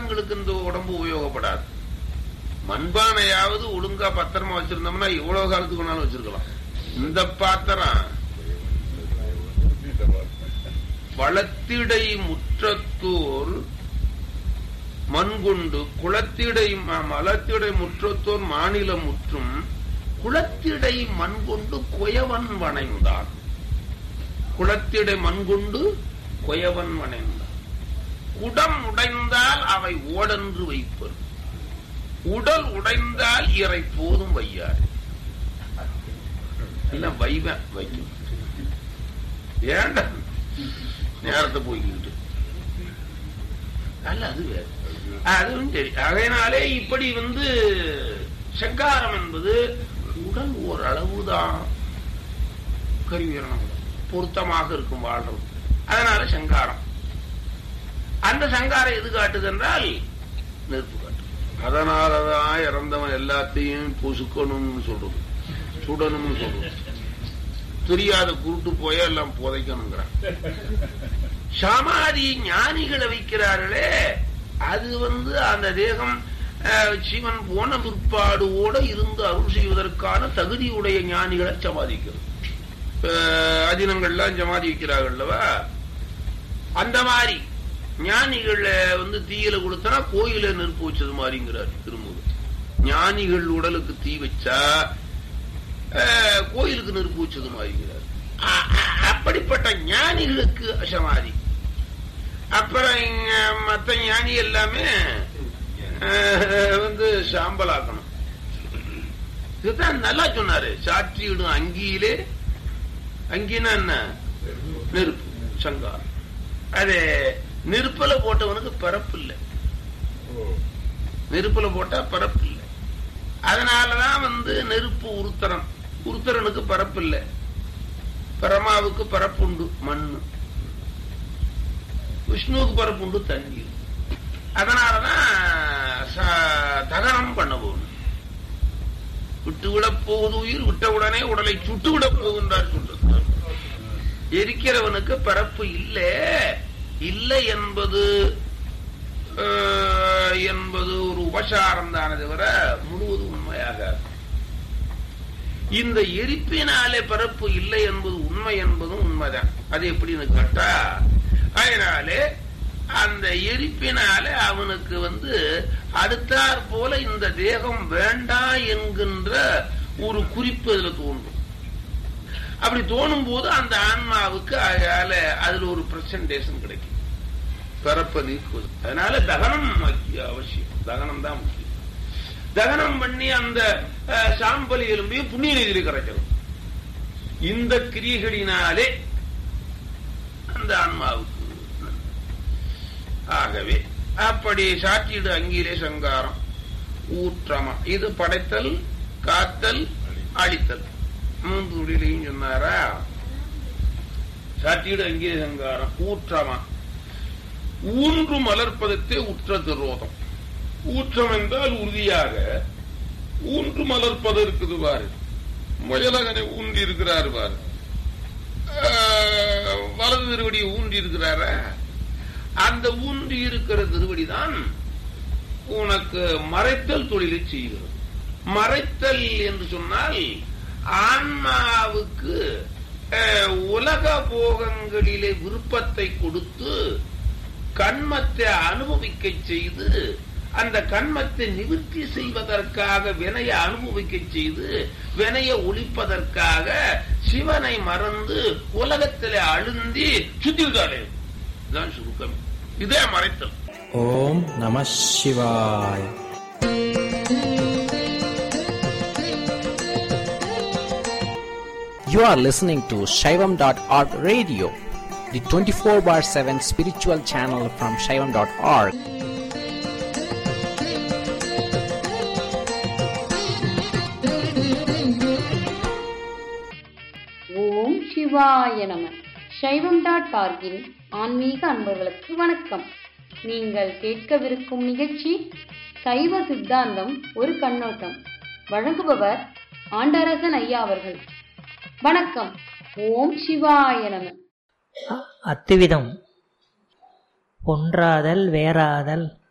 காலங்களுக்கு இந்த உடம்பு உபயோகப்படாது மண்பானையாவது ஒழுங்கா பத்திரமா வச்சிருந்தோம்னா எவ்வளவு காலத்துக்கு வேணாலும் வச்சிருக்கலாம் இந்த பாத்திரம் வளத்திடை முற்றத்தோர் மண்கொண்டு குளத்திடை ம- மலத்திடை முற்றத்தோர் மாநில முற்றும் குளத்திடை மண்கொண்டு குயவன் வணைந்தான் குளத்திடை மண்கொண்டு குயவன் வணைந்தான் குடம் உடைந்தால் அவை ஓடென்று வைப்பர் உடல் உடைந்தால் இறை போதும் வையார் இல்ல வைவன் வைக்கும் ஏன்டா நேரத்தை போய்கிட்டு அல்ல அது வேற அதுவும் சரி அதனாலே இப்படி வந்து சங்காரம் என்பது உடல் ஓரளவுதான் கருவீரணம் பொருத்தமாக இருக்கும் வாழ்றது அதனால சங்காரம் அந்த சங்காரம் எது காட்டுது என்றால் நெருப்பு காட்டு அதனாலதான் இறந்தவன் எல்லாத்தையும் பொசுக்கணும்னு சொல்றது சுடணும்னு சொல்றது தெரியாத குருட்டு போய எல்லாம் புதைக்கணுங்கிறான் சமாதி ஞானிகளை வைக்கிறார்களே அது வந்து அந்த தேகம் அஹ், சிவன் போன பிற்பாடுவோட இருந்து அருள் செய்வதற்கான தகுதியுடைய ஞானிகளை சமாதிக்கிறது அஹ், அதினங்கள்லாம் சமாதி வைக்கிறார்கள்லவா அந்த மாதிரி ஞானிகளை வந்து தீயில கொடுத்தனா கோயில நெருப்பு வச்சது மாதிரிங்கிறார் திருமூலர் ஞானிகள் உடலுக்கு தீ வச்சா அஹ், கோயிலுக்கு நெருப்பு வச்சது மாதிரிங்கிறார் அ- அ- அப்படிப்பட்ட ஞானிகளுக்கு சமாதி அப்புறம் இங்க மத்த ஞானி எல்லாமே அஹ், வந்து சாம்பலாக்கணும் இதுதான் நல்லா சொன்னாரு சாற்றியிடும் அங்கியிலே அங்கினா என்ன நெருப்பு சங்கார் அது நெருப்புல போட்டவனுக்கு பரப்பு இல்லை நெருப்புல போட்டா பரப்பு இல்லை அதனாலதான் வந்து நெருப்பு உருத்தரம் உருத்தரனுக்கு பரப்பு இல்லை பரமாவுக்கு பரப்புண்டு மண்ணு விஷ்ணுவுக்கு பரப்புண்டு தண்ணீர் அதனாலதான் ச- தகனம் பண்ண போகணும் விட்டுவிட போகுது உயிர் விட்டவுடனே உடலை சுட்டுவிட போகின்றார் சொல்றார் எரிக்கிறவனுக்கு பரப்பு இல்லை இல்லை என்பது அஹ், என்பது ஒரு உபசாரம் தானே தவிர முழுவதும் உண்மையாக இந்த எரிப்பினாலே பரப்பு இல்லை என்பது உண்மை என்பதும் உண்மைதான் அது எப்படின்னு கேட்டா அதனாலே அந்த எரிப்பினாலே அவனுக்கு வந்து அடுத்தாற் போல இந்த தேகம் வேண்டாம் என்கின்ற ஒரு குறிப்பு அதுல தோன்றும் அப்படி தோணும் போது அந்த ஆன்மாவுக்கு அதால அதுல ஒரு பிரசன்டேஷன் கிடைக்கும் பிறப்ப நீக்குவது அதனால தகனம் முக்கிய அவசியம் தகனம் தான் முக்கியம் தகனம் பண்ணி அந்த அஹ், சாம்பல் எலும்பையும் புண்ணிய நிதியில் கரைக்கணும் இந்த கிரியைகளினாலே அந்த ஆன்மாவுக்கு நன்மை. ஆகவே அப்படி சாற்றிடு அங்கீரே சங்காரம் ஊற்றமா இது படைத்தல் காத்தல் அழித்தல் மூன்று துடிலையும் சொன்னாரா சாற்றிடு அங்கீரே சங்காரம் ஊற்றமா ஊன்று மலர்ப்பதத்தே உற்ற திரோதம் ஊற்றம் என்றால் உறுதியாக ஊன்று மலர்ப்பது இருக்குது பாரு முயலகனை ஊன்றி இருக்கிறார் பாரு ஆஹ், வலது திருவடியை ஊன்றி இருக்கிறாரா அந்த ஊன்றி இருக்கிற திருவடிதான் உனக்கு மறைத்தல் தொழிலை செய்கிறது மறைத்தல் என்று சொன்னால் ஆன்மாவுக்கு அஹ், உலக போகங்களிலே விருப்பத்தை கொடுத்து கண்மத்தை அனுபவிக்க செய்து அந்த கண்மத்தை நிவர்த்தி செய்வதற்காக வினைய அனுபவிக்க செய்து வினைய ஒழிப்பதற்காக சிவனை மறந்து உலகத்திலே அழுந்தி சுத்திவிட்டாரே இதுதான் சுருக்கம் இதே மறைத்தல் ஓம் நம சிவாய் You are listening to Shaivam.org radio, the 24 bar 7 spiritual channel from Shaivam.org. ஓம் சிவாய நம சைவம் டாட் ஆர்கின் ஆன்மீக அன்பர்களுக்கு வணக்கம் நீங்கள் கேட்கவிருக்கும் நிகழ்ச்சி சைவ சித்தாந்தம் ஒரு கண்ணோட்டம் வழங்குபவர் ஆண்டரசன் ஐயா அவர்கள் வணக்கம் ஓம் சிவாய நம அத்துவிதம் ஒன்றாதல் வேறாதல்